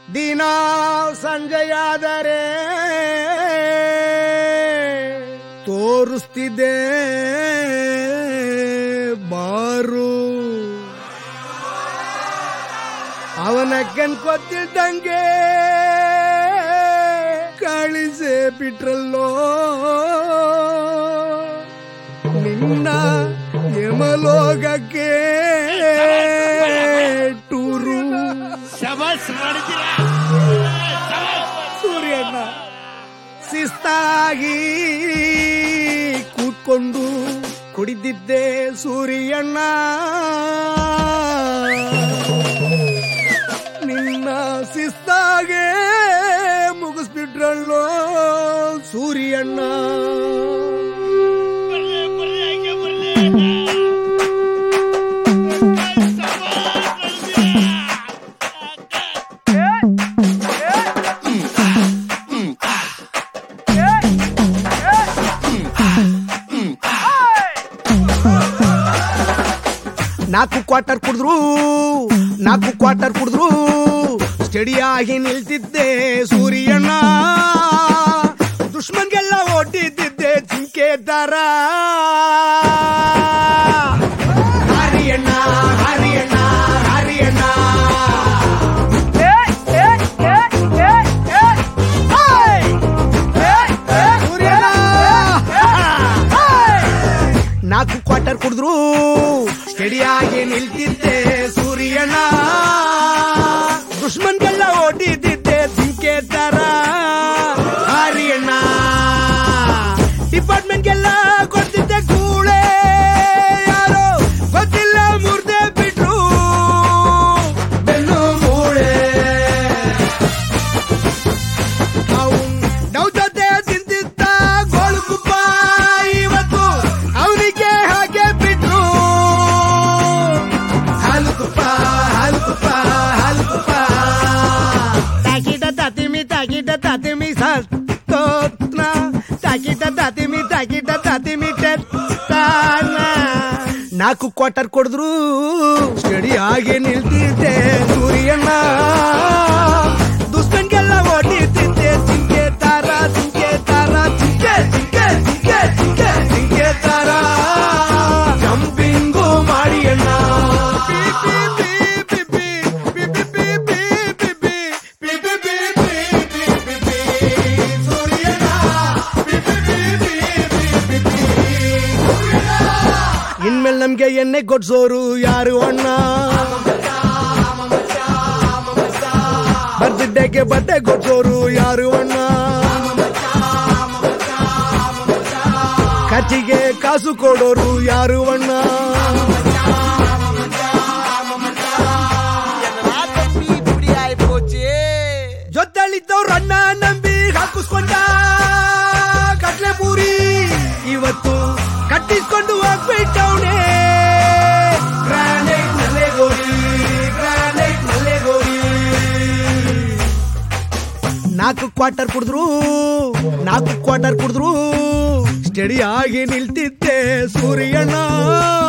ದಿನ ಸಂಜೆಯಾದರೆ ತೋರಿಸ್ತಿದ್ದೆ ಬಾರು ಅವನ ಕಣ್ಕೊತ್ತಿದ್ದಂಗೆ ಕಳಿಸೆ ಬಿಟ್ರಲ್ಲೋ ನಿನ್ನ ಯಮಲೋಕಕ್ಕೆ ಟೂರು ಶಬಾಸ್ ಮಾಡಿದ್ದೀರಾ ಸೂರ್ಯಣ್ಣ ಶಿಸ್ತಾಗಿ ಕೂತ್ಕೊಂಡು ಕುಡಿದಿದ್ದೆ ಸೂರ್ಯಣ್ಣ ನಿನ್ನ ಶಿಸ್ತಾಗೆ ಮುಗಿಸ್ಬಿಟ್ರಲ್ಲೋ ಸೂರ್ಯಣ್ಣ ಬರ್ಲಿ ಬರ್ಲಿ ಹಂಗೆ ಬರ್ಲಿ ಶಬಾಸ್ ಮಾಡಿದ್ದೀರಾ ನಾಲ್ಕು ಕ್ವಾರ್ಟರ್ ಕುಡಿದ್ರು ನಾಲ್ಕು ಕ್ವಾರ್ಟರ್ ಕುಡಿದ್ರು ಸ್ಟಡಿಯಾಗಿ ನಿಲ್ತಿದ್ದೆ ಸೂರ್ಯಣ್ಣ ದುಶ್ಮನ್ಗೆಲ್ಲ ಓಟಿದ್ದಿದ್ದೆ ಜಿಂಕೆ ತರ ಹರಿಯಣ್ಣ ಹರಿಯಣ್ಣ ಹರಿಯಣ್ಣ ನಾಲ್ಕು ಕ್ವಾರ್ಟರ್ ಕುಡಿದ್ರು ಸ್ಟಡಿಯಾಗಿ ನಿಲ್ತಿದ್ದೆ ಸೂರ್ಯಣ್ಣ ದುಶ್ಮನ್ಗೆಲ್ಲ ಓಟಿದ್ದಿದ್ದೆ ಜಿಂಕೆ ತರ ಹರಿಯಣ್ಣ ಡಿಪಾರ್ಟ್ಮೆಂಟ್ಗೆಲ್ಲ ಕೊಡ್ತಿದ್ದೆ ಕೂಳೆ ಯಾರೋ ಗೊತ್ತಿಲ್ಲ ಮುರ್ದೆ ಬಿಟ್ರು ಬೆನ್ನು ಮೂಳೆ ಅವ್ನ್ ನವ್ ಜೊತೆ ತಿಂತಿದ್ದ ಗೋಳುಗುಪ್ಪ ಇವತ್ತು ಅವನಿಗೆ ಹಾಗೆ ಬಿಟ್ರು ಹಾಲು ತುಪ್ಪ ಹಾಲು ತುಪ್ಪ ಹಾಲು ತುಪ್ಪ ತಾಕಿದ ತಾತಿಮಿ ತಾಕಿದ ತಾತಿಮಿ ಸತ್ತೋತ್ನ ತಾಕಿದ ತಾತಿಮಿ ತಾಕಿದ ತಾತಿಮಿ ತೆತ್ತಾನ ನಾಲ್ಕು ಕ್ವಾರ್ಟರ್ ಕೊಡಿದ್ರು ಸ್ಟಡಿ ಆಗಿ ನಿಲ್ತಿದ್ದೆ ಸೂರ್ಯಣ್ಣ ದುಷ್ಟನ್ಗೆಲ್ಲ ಓಡಿತಿದ್ದೆ ಜಿಂಕೆ ತಾರ ಜಿಂಕೆ ತಾರ ಜಿಂಕೆ ಜಿಂಕೆ ಜಿಂಕೆ ಜಿಂಕೆ ಜಿಂಕೆ ತಾರ ಜಂಪಿಂಗು ಮಾಡಿ ಅಣ್ಣ ಇನ್ಮೇಲೆ ನಮ್ಗೆ ಎಣ್ಣೆ ಕೊಡ್ಸೋರು ಯಾರು ಅಣ್ಣ ಬರ್ದಿಡ್ಡೆಗೆ ಬಟ್ಟೆ ಕೊಡ್ಸೋರು ಯಾರು ಅಣ್ಣ ಖರ್ಚಿಗೆ ಕಾಸು ಕೊಡೋರು ಯಾರು ಅಣ್ಣ ಜೊತೆಲಿದ್ದವ್ರು ಅಣ್ಣ ನಂಬಿ ಹಾಕಿಸ್ಕೊಂಡ ಕಟ್ಲೆ ಪೂರಿ ಇವತ್ತು ಕಟ್ಟಿಸ್ಕೊಂಡು ಹೋಗ್ಬಿಟ್ಟವನೆ ಗ್ರಾನೈಟ್ ನಲ್ಲೆ ಗೋರಿ ಗ್ರಾನೈಟ್ ನಲ್ಲೆ ಗೋರಿ ನಾಲ್ಕು ಕ್ವಾರ್ಟರ್ ಕುಡಿದ್ರು ನಾಲ್ಕು ಕ್ವಾರ್ಟರ್ ಕುಡಿದ್ರು ಸ್ಟಡಿ ಆಗಿ ನಿಲ್ತಿದ್ದೆ ಸೂರ್ಯಣ್ಣ